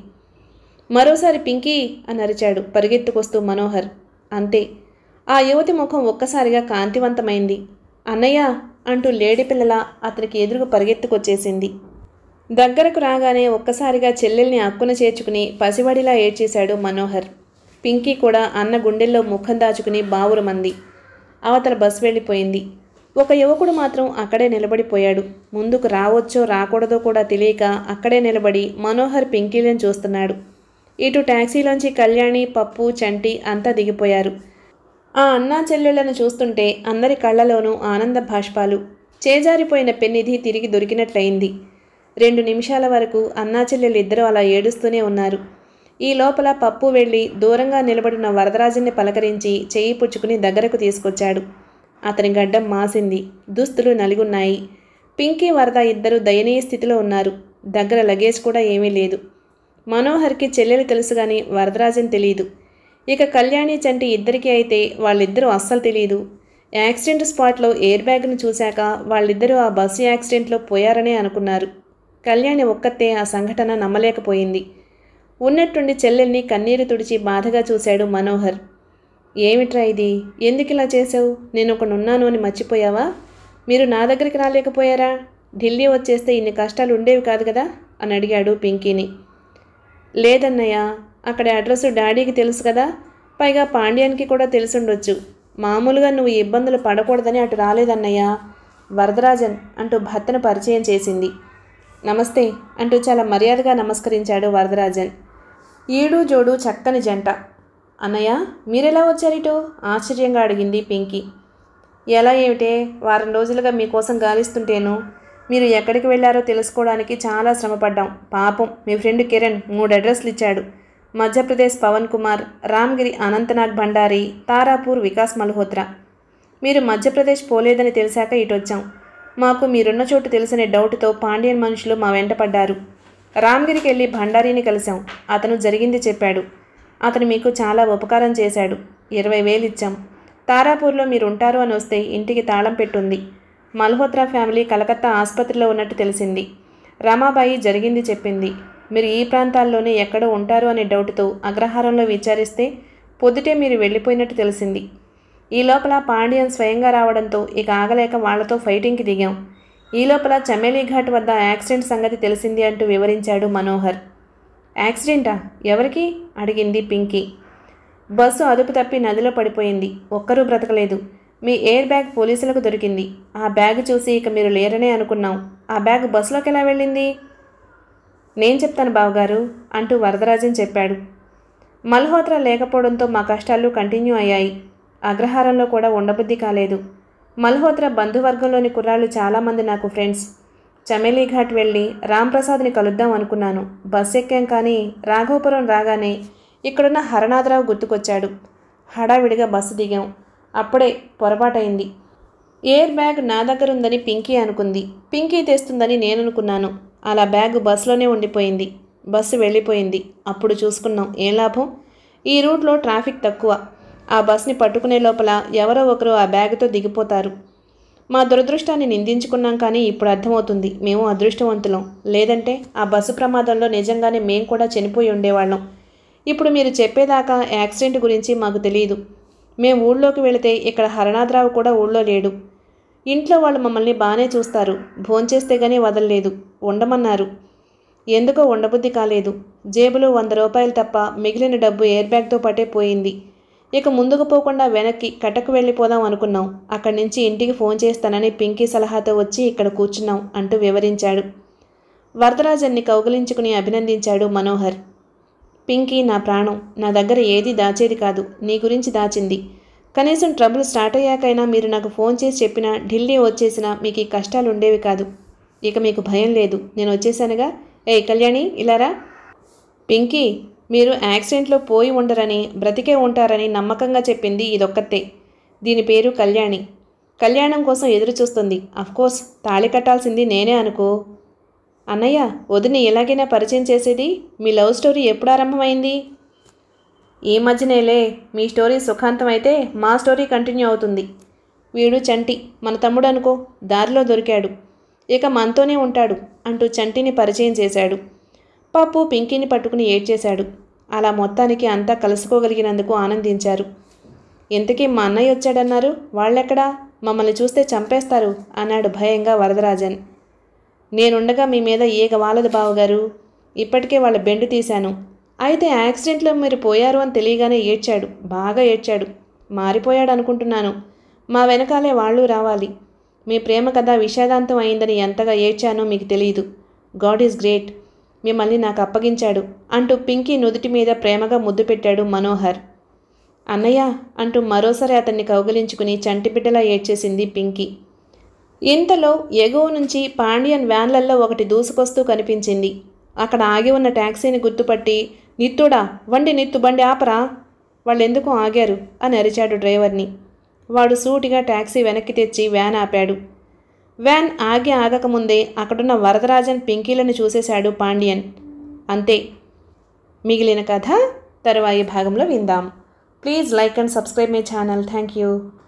S1: మరోసారి పింకీ అని అరిచాడు పరిగెత్తుకొస్తూ మనోహర్ అంతే ఆ యువతి ముఖం ఒక్కసారిగా కాంతివంతమైంది అన్నయ్య అంటూ లేడి పిల్లల అతనికి ఎదురుగా పరిగెత్తుకొచ్చేసింది దగ్గరకు రాగానే ఒక్కసారిగా చెల్లెల్ని అక్కున చేర్చుకుని పసివాడిలా ఏడ్చేశాడు మనోహర్ పింకీ కూడా అన్న గుండెల్లో ముఖం దాచుకుని బావురమంది అవతల బస్ వెళ్ళిపోయింది ఒక యువకుడు మాత్రం అక్కడే నిలబడిపోయాడు ముందుకు రావచ్చో రాకూడదో కూడా తెలియక అక్కడే నిలబడి మనోహర్ పింకీలను చూస్తున్నాడు ఇటు ట్యాక్సీలోంచి కళ్యాణి పప్పు చంటి అంతా దిగిపోయారు ఆ అన్నా చెల్లెళ్లను చూస్తుంటే అందరి కళ్ళలోనూ ఆనంద భాష్పాలు చేజారిపోయిన పెన్నిధి తిరిగి దొరికినట్లయింది రెండు నిమిషాల వరకు అన్నా చెల్లెలు ఇద్దరూ అలా ఏడుస్తూనే ఉన్నారు ఈ లోపల పప్పు వెళ్ళి దూరంగా నిలబడిన వరదరాజుని పలకరించి చెయ్యి పుచ్చుకుని దగ్గరకు తీసుకొచ్చాడు అతని గడ్డం మాసింది దుస్తులు నలిగున్నాయి పింకీ వరద ఇద్దరు దయనీయ స్థితిలో ఉన్నారు దగ్గర లగేజ్ కూడా ఏమీ లేదు మనోహర్కి చెల్లెలు తెలుసు కానీ వరదరాజన్ తెలియదు ఇక కళ్యాణి చంటి ఇద్దరికీ అయితే వాళ్ళిద్దరూ అస్సలు తెలియదు యాక్సిడెంట్ స్పాట్లో ఎయిర్ బ్యాగ్ను చూశాక వాళ్ళిద్దరూ ఆ బస్సు యాక్సిడెంట్లో పోయారనే అనుకున్నారు కళ్యాణి ఒక్కతే ఆ సంఘటన నమ్మలేకపోయింది ఉన్నట్టుండి చెల్లెల్ని కన్నీరు తుడిచి బాధగా చూశాడు మనోహర్ ఏమిట్రా ఇది ఎందుకు ఇలా చేసావు నేను ఒకనున్నాను అని మర్చిపోయావా మీరు నా దగ్గరికి రాలేకపోయారా ఢిల్లీ వచ్చేస్తే ఇన్ని కష్టాలు ఉండేవి కాదు కదా అని అడిగాడు పింకీని లేదన్నయ్య అక్కడ అడ్రస్ డాడీకి తెలుసు కదా పైగా పాండ్యానికి కూడా తెలుసుండొచ్చు మామూలుగా నువ్వు ఈ ఇబ్బందులు పడకూడదని అటు రాలేదన్నయ్య వరదరాజన్ అంటూ భర్తను పరిచయం చేసింది నమస్తే అంటూ చాలా మర్యాదగా నమస్కరించాడు వరదరాజన్ ఈడు జోడు చక్కని జంట అన్నయ్య మీరెలా వచ్చారిటో ఆశ్చర్యంగా అడిగింది పింకీ ఎలా ఏమిటే వారం రోజులుగా మీకోసం గాలిస్తుంటేను మీరు ఎక్కడికి వెళ్ళారో తెలుసుకోవడానికి చాలా శ్రమపడ్డాం పాపం మీ ఫ్రెండ్ కిరణ్ మూడు అడ్రస్లు ఇచ్చాడు మధ్యప్రదేశ్ పవన్ కుమార్ రామ్గిరి అనంతనాగ్ భండారి తారాపూర్ వికాస్ మల్హోత్రా మీరు మధ్యప్రదేశ్ పోలేదని తెలిసాక ఇటొచ్చాం మాకు మీరున్న చోటు తెలిసిన డౌట్తో పాండ్యన్ మనుషులు మా వెంట పడ్డారు రామ్గిరికి వెళ్ళి భండారీని కలిశాం అతను జరిగింది చెప్పాడు అతను మీకు చాలా ఉపకారం చేశాడు ఇరవై వేలు ఇచ్చాం తారాపూర్లో మీరు ఉంటారు అని వస్తే ఇంటికి తాళం పెట్టుంది మల్హోత్రా ఫ్యామిలీ కలకత్తా ఆసుపత్రిలో ఉన్నట్టు తెలిసింది రమాబాయి జరిగింది చెప్పింది మీరు ఈ ప్రాంతాల్లోనే ఎక్కడో ఉంటారు అనే డౌట్తో అగ్రహారంలో విచారిస్తే పొద్దుటే మీరు వెళ్ళిపోయినట్టు తెలిసింది ఈ లోపల పాండ్యన్ స్వయంగా రావడంతో ఇక ఆగలేక వాళ్లతో ఫైటింగ్కి దిగాం ఈ లోపల చమేలీ ఘాట్ వద్ద యాక్సిడెంట్ సంగతి తెలిసింది అంటూ వివరించాడు మనోహర్ యాక్సిడెంటా ఎవరికి అడిగింది పింకీ బస్సు అదుపు తప్పి నదిలో పడిపోయింది ఒక్కరూ బ్రతకలేదు మీ ఎయిర్ బ్యాగ్ పోలీసులకు దొరికింది ఆ బ్యాగ్ చూసి ఇక మీరు లేరనే అనుకున్నాం ఆ బ్యాగ్ బస్సులోకి ఎలా వెళ్ళింది నేను చెప్తాను బావగారు అంటూ వరదరాజన్ చెప్పాడు మల్హోత్రా లేకపోవడంతో మా కష్టాలు కంటిన్యూ అయ్యాయి అగ్రహారంలో కూడా ఉండబుద్ధి కాలేదు మల్హోత్రా బంధువర్గంలోని కుర్రాళ్ళు చాలామంది నాకు ఫ్రెండ్స్ చమేలీ ఘాట్ వెళ్ళి రాంప్రసాద్ని కలుద్దాం అనుకున్నాను బస్ ఎక్కాం కానీ రాఘవపురం రాగానే ఇక్కడున్న హరనాథరావు గుర్తుకొచ్చాడు హడావిడిగా బస్సు దిగాం అప్పుడే పొరపాటైంది ఎయిర్ బ్యాగ్ నా దగ్గర ఉందని పింకీ అనుకుంది పింకీ తెస్తుందని నేను అనుకున్నాను అలా బ్యాగ్ బస్సులోనే ఉండిపోయింది బస్సు వెళ్ళిపోయింది అప్పుడు చూసుకున్నాం ఏం లాభం ఈ రూట్లో ట్రాఫిక్ తక్కువ ఆ బస్ని పట్టుకునే లోపల ఎవరో ఒకరు ఆ బ్యాగ్తో దిగిపోతారు మా దురదృష్టాన్ని నిందించుకున్నాం కానీ ఇప్పుడు అర్థమవుతుంది మేము అదృష్టవంతులం లేదంటే ఆ బస్సు ప్రమాదంలో నిజంగానే మేం కూడా చనిపోయి ఉండేవాళ్ళం ఇప్పుడు మీరు చెప్పేదాకా యాక్సిడెంట్ గురించి మాకు తెలియదు మేము ఊళ్ళోకి వెళితే ఇక్కడ హరనాథరావు కూడా ఊళ్ళో లేడు ఇంట్లో వాళ్ళు మమ్మల్ని బాగానే చూస్తారు భోంచేస్తే గానీ వదలలేదు ఉండమన్నారు ఎందుకో ఉండబుద్ధి కాలేదు జేబులో వంద రూపాయలు తప్ప మిగిలిన డబ్బు ఎయిర్ బ్యాగ్తో పాటే పోయింది ఇక ముందుకు పోకుండా వెనక్కి కటకు వెళ్ళిపోదాం అనుకున్నాం అక్కడి నుంచి ఇంటికి ఫోన్ చేస్తానని పింకీ సలహాతో వచ్చి ఇక్కడ కూర్చున్నాం అంటూ వివరించాడు వరదరాజన్ని కౌగిలించుకుని అభినందించాడు మనోహర్ పింకీ నా ప్రాణం నా దగ్గర ఏది దాచేది కాదు నీ గురించి దాచింది కనీసం ట్రబుల్ స్టార్ట్ అయ్యాకైనా మీరు నాకు ఫోన్ చేసి చెప్పినా ఢిల్లీ వచ్చేసినా మీకు ఈ కష్టాలు ఉండేవి కాదు ఇక మీకు భయం లేదు నేను వచ్చేసానుగా ఏ కళ్యాణి ఇలారా పింకీ మీరు యాక్సిడెంట్లో పోయి ఉండరని బ్రతికే ఉంటారని నమ్మకంగా చెప్పింది ఇదొక్కతే దీని పేరు కళ్యాణి కళ్యాణం కోసం ఎదురు చూస్తుంది అఫ్కోర్స్ తాళి కట్టాల్సింది నేనే అనుకో అన్నయ్య వదిని ఎలాగైనా పరిచయం చేసేది మీ లవ్ స్టోరీ ఎప్పుడు ఆరంభమైంది ఈ మధ్యనేలే మీ స్టోరీ సుఖాంతం అయితే మా స్టోరీ కంటిన్యూ అవుతుంది వీడు చంటి మన తమ్ముడు అనుకో దారిలో దొరికాడు ఇక మనతోనే ఉంటాడు అంటూ చంటిని పరిచయం చేశాడు పప్పు పింకీని పట్టుకుని ఏడ్చేశాడు అలా మొత్తానికి అంతా కలుసుకోగలిగినందుకు ఆనందించారు ఇంతకీ మా అన్నయ్య వచ్చాడన్నారు వాళ్ళెక్కడా మమ్మల్ని చూస్తే చంపేస్తారు అన్నాడు భయంగా వరదరాజన్ నేనుండగా మీ మీద ఈగ వాలదు బావగారు ఇప్పటికే వాళ్ళ బెండు తీశాను అయితే యాక్సిడెంట్లో మీరు పోయారు అని తెలియగానే ఏడ్చాడు బాగా ఏడ్చాడు మారిపోయాడు అనుకుంటున్నాను మా వెనకాలే వాళ్ళు రావాలి మీ ప్రేమ కథ విషాదాంతం అయిందని ఎంతగా ఏడ్చానో మీకు తెలియదు గాడ్ ఈజ్ గ్రేట్ మిమ్మల్ని నాకు అప్పగించాడు అంటూ పింకీ నుదుటి మీద ప్రేమగా ముద్దు పెట్టాడు మనోహర్ అన్నయ్య అంటూ మరోసారి అతన్ని కౌగిలించుకుని చంటిబిడ్డలా ఏడ్చేసింది పింకీ ఇంతలో ఎగువ నుంచి పాండియన్ వ్యాన్లల్లో ఒకటి దూసుకొస్తూ కనిపించింది అక్కడ ఆగి ఉన్న ట్యాక్సీని గుర్తుపట్టి నిత్తుడా వండి నిత్తు బండి ఆపరా వాళ్ళెందుకు ఆగారు అని అరిచాడు డ్రైవర్ని వాడు సూటిగా ట్యాక్సీ వెనక్కి తెచ్చి వ్యాన్ ఆపాడు వ్యాన్ ఆగి ఆగకముందే అక్కడున్న వరదరాజన్ పింకీలను చూసేశాడు పాండియన్ అంతే మిగిలిన కథ తరువాయి భాగంలో విందాం please like and subscribe my channel thank you